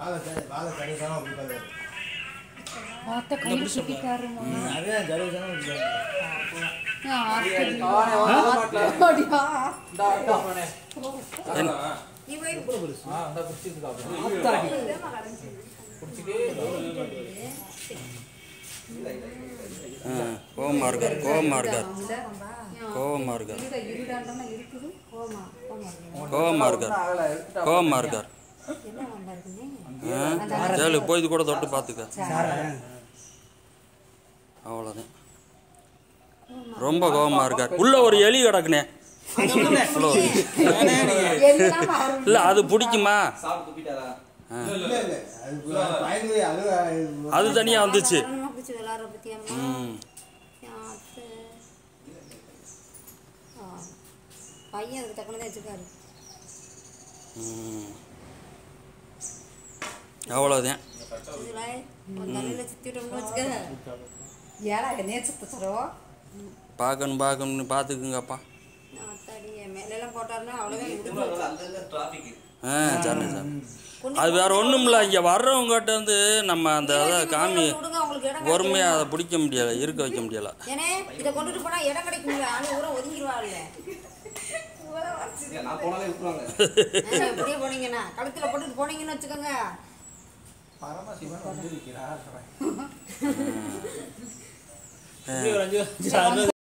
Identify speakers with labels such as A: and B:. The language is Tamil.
A: வாழை சரி வாழை சரிசாம பிடிக்காது
B: பார்த்த கை சுட்டிக்காருமா
A: அதே சரிசாம பிடிக்காது
C: ஆ, கோவமா இருக்கார் கோவமா இருக்கார் கோவமா இருக்கார் கோவமா இருக்கார் கோவமா இருக்கார் ஆ, ஜெயலு போய் இது கூட தொட்டு பார்த்துக்க அவ்வளோதான் ரொம்ப கோவமா இருக்கார் உள்ள ஒரு எலி கிடக்குனே உள்ள ஒரு இல்லை அது பிடிக்குமா
A: இல்ல இல்ல அது பயந்து அது
C: அது தனியாக வந்துச்சு
B: பிடிச்சி விளாட்ற பத்தியாமா
C: ம்
B: பையன் அதுக்கு தக்கனதான் வச்சுக்காரு
C: ம். அவ்வளோதான்
B: இதுல ஒரு தலையில சுத்திட்டோம்னு வச்சுக்க
D: ஏடா என்னைய சுத்த சொல்றோ
C: பார்க்கணும் பார்க்கணும்னு பார்த்துக்குங்கப்பா
B: அத்தாடி என் மேலெல்லாம் போட்டாருன்னா அவ்வளோதான்
C: ஆ சரி சரி அது வேற ஒன்றும் இல்லை இங்கே வர்றவங்ககிட்ட வந்து நம்ம அந்த இதை காமி
B: விடுங்க உங்களுக்கு இடம்
C: பொறுமையாக அதை பிடிக்க முடியலை இருக்க வைக்க முடியலை
B: ஏனே இதை கொண்டுட்டு போனா இடம் கிடைக்கும்ல ஆளு ஊரை ஒதுங்கிடுவாள்ல எப்படியே போனீங்கன்னா கழுத்துல போட்டுட்டு போனீங்கன்னு வச்சுக்கோங்க
A: பரமசிவன் வந்து இருக்கிறார்
C: ஆ.